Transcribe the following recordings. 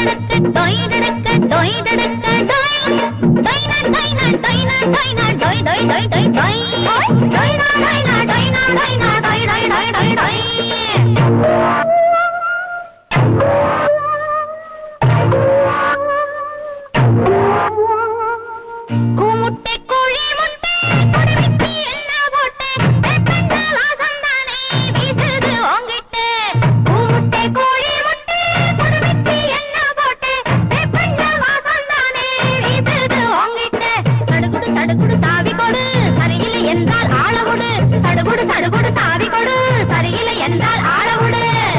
டொய்தடக்க டொய்தடக்க டொய்தடக்க டொய் டொய்னா டொய்னா டொய்னா டொய்னா டொய் டொய் டொய் டொய் டொய் டொய்னா டொய்னா டொய்னா டொய்னா டொய் டொய் டொய் டொய் டொய் கூமுட்டை கோழி முட்டை கொடுவிக்கு என்ன போட்டு வெப்பந்த வாசம் தானே வீசுது உங்கிட்ட கூமுட்டை கோழி முட்டை கொடுவிக்கு என்ன போட்டு வெப்பந்த வாசம் தானே வீசுது உங்கிட்ட சடுகுடு சடுகுடு சாவி கொடு சரியில்லை என்றால் ஆளவுடு சடுகுடு சடுகுடு சாவி கொடு சரியில்லை என்றால் ஆளவுடு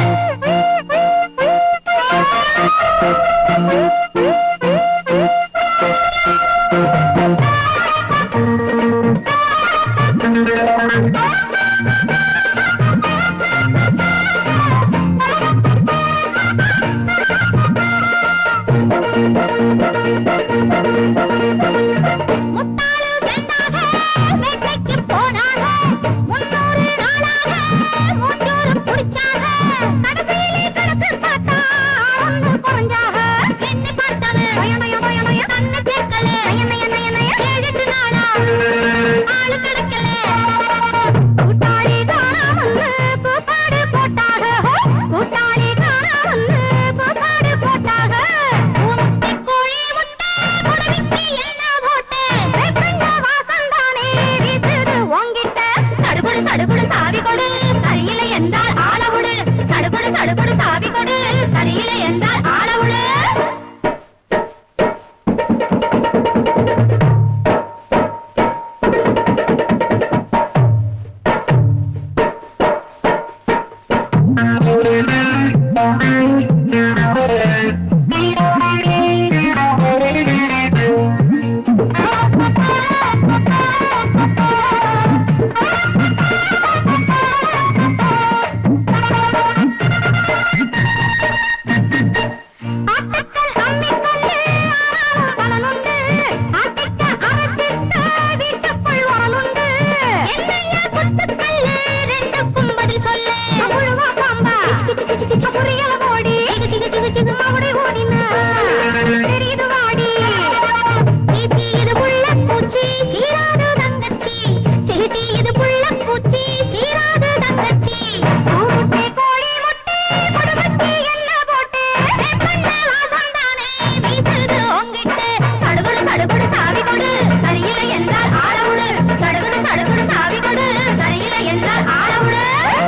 முட்டாளு சென்றாக வேட்டைக்கு போனாக முன்னூறு நாளாக மூச்சூறு குடிச்சாக கடைசியிலே கணக்கு பார்த்தா ஒன்று குறைஞ்சாக என்ன பார்த்தாலே நய நய நய நய கண்ணு சேர்க்கல நய நய நய நய ஏழெட்டு நாளா ஆளு கிடைக்கல கூட்டாளி காணா வந்து கூப்பாடு போட்டாக கூட்டாளி காணா வந்து கூப்பாடு போட்டாக முட்டை கோழி முட்டை புடவைக்கு என்ன போட்டு வெப்பந்த வாசம் தானே வீசுது உங்கிட்ட தடுகுடு தடுகுடு சாவி கொடு சரியில்லை என்றால் ஆளவுடு தடுகுடு தடுகுடு சாவி கொடு சரியில்லை என்றால் ஆளவுடு ஆட்டுக்கள் அம்மிக்கல்லு ஆனாலும் பலனுண்டு ஆட்டிக்க அரைச்சிட்ட வீட்டுக்குள் வரலுண்டு என்னையா குத்துக்கல்லு ரெண்டுக்கும் பதில் சொல்லு முழுவா பாம்பா புரியல மோடி மவுடி ஓடினா தெரியுது வாடி சீச்சி இது புள்ள பூச்சி சீராது தங்கச்சி சிலிட்டி இது புள்ள பூச்சி சீராது தங்கச்சி கூமுட்டை கோழி முட்டை கொடுமட்டி என்ன போட்டு வெப்பந்த வாசம் தானே வீசுது உங்கிட்ட தடுகுடு தடுகுடு சாவி கொடு சரியில்லை என்றால் ஆளவுடு தடுகுடு தடுகுடு சாவி கொடு சரியில்லை என்றால் ஆளவுடு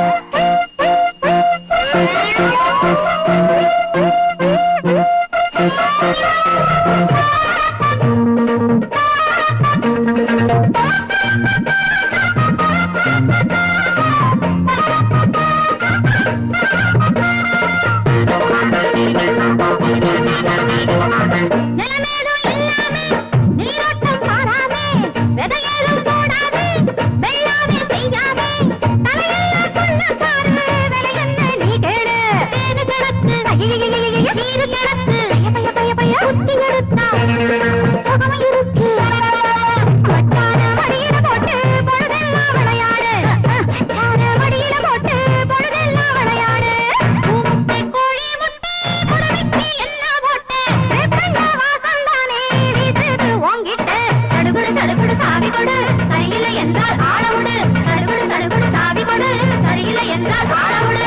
நிலமேதும் இல்லாமே நீரோட்டம் பாராமே விதையேதும் போடாமே வெள்ளாமே செய்யாமே தலையெல்லாம் சொன்ன பாரு விலை என்ன நீ கேளு தேனு கிடக்கு ஐயையையையைய, நீரு கிடக்கு பய பய பய பய குத்தி எடுத்தா சுகம் இருக்கு வட்டார மடியில போட்டு பொழுதெல்லாம் விளையாடு வட்டார மடியில போட்டு பொழுதெல்லாம் விளையாடு முட்டை கோழி முட்டை புடவைக்கு என்ன போட்டு வெப்பந்த வாசம் தானே வீசுது உங்கிட்ட தடுகுடு தடுகுடு சாவி கொடு சரியில்லை என்றால் ஆளவுடு தடுகுடு தடுகுடு சாவி கொடு சரியில்லை என்றால் ஆளவுடு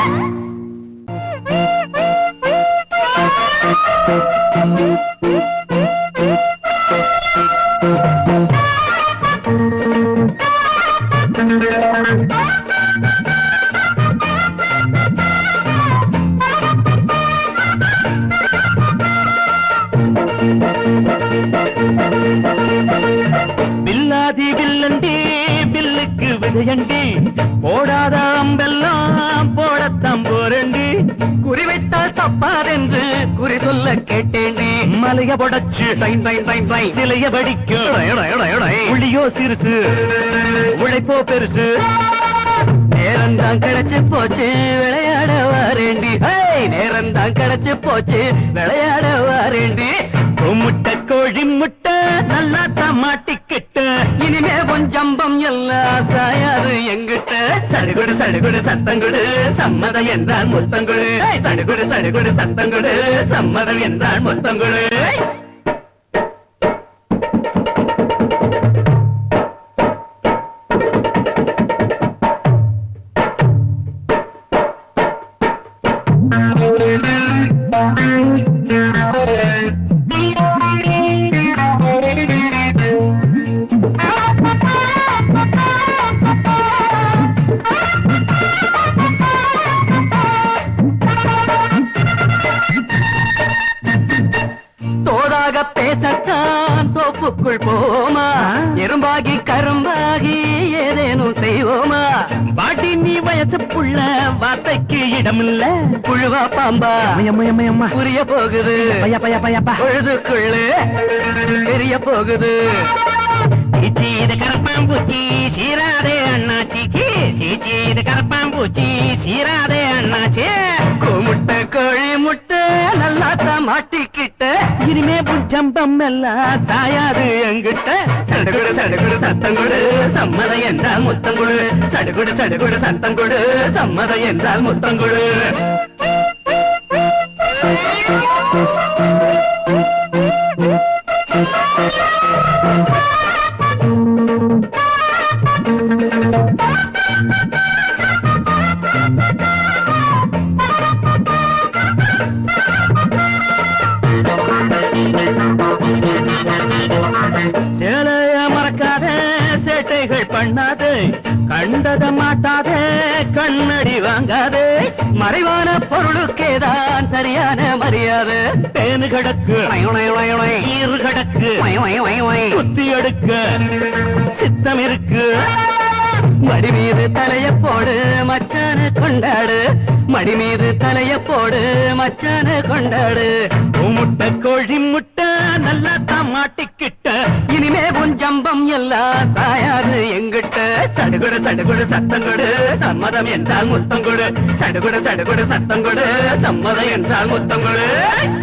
பில்லாதி வில்லண்டி பில்லுக்கு விஜயண்டி போடாத அம்பெல்லாம் போடத்தான் போரண்டி குறி வைத்தால் தப்பாதென்று குறி சொல்ல கேட்டேனே மலைய புடச்சு டைன் டைன் டைன் டைன் சிலைய வடிக்கும் புள்ளியோ சிறுசு உழைப்போ பெருசு நேரம்தான் கிடைச்சு போச்சு விளையாட வாரேண்டி ஹேய், நேரம்தான் கிடைச்சு போச்சு விளையாட வாரேண்டி முட்டை கோழி முட்டை நல்லா தான் மாட்டிக்கிட்ட இனிமே கொஞ்சம்பம் எல்லாம் சாயாது எங்கிட்ட சடுகுடு சடுகுடு சத்தங்குடு சம்மதம் என்றால் முத்தங்குடு சடுகுடு சடுகுடு சத்தங்குடு சம்மதம் என்றால் முத்தங்குடு தோதாக பேசத்தான் தோப்புக்குள் போமா எறும்பாகி கரும்பாகி ஏதேனும் செய்வோமா பாட்டி நீ வயசு புள்ள வார்த்தைக்கு இடமில்ல புழுவா பாம்பா புரிய போகுது பொழுதுக்குள்ளே தெரிய போகுது சீச்சி இது கரப்பாம்பூச்சி சீராதே அண்ணாச்சி சீ, சீச்சி இது கரப்பாம்பூச்சி சீராதே அண்ணாச்சி முட்டை கோழி முட்டை நல்லா மாட்டிக்கிட்ட இனிமே புஜம்பம் எல்லாம் சாயாது எங்கிட்ட சடுகுடு சடுகுடு சத்தங்குடு சம்மதம் என்றால் முத்தங்குடு சடுகுடு சடுகுடு சத்தங்குடு சம்மதம் என்றால் முத்தங்குடு சேலைய மறக்காதே சேட்டைகள் பண்ணாதே கண்டத மாட்டாதே கண்ணடி வாங்காதே மறைவான பொருளுக்கேதான் சரியான மரியாதை தேனு கடக்கு ஈறு கடக்கு குத்தி எடுக்க சித்தம் இருக்கு மடி மீது தலைய போடு மச்சான கொண்டாடு மடி மீது தலைய போடு மச்சான கொண்டாடு உன் முட்டை கோழி முட்டை நல்லா தான் மாட்டிக்கிட்ட இனிமே உன் ஜம்பம் எல்லாம் சாயாது எங்கிட்ட சடுகுடு சடுகுடு சத்தங்கொடு சம்மதம் என்றால் முத்தங்கொடு சடுகுடு சடுகுடு சத்தங்கொடு சம்மதம் என்றால் முத்தங்கொடு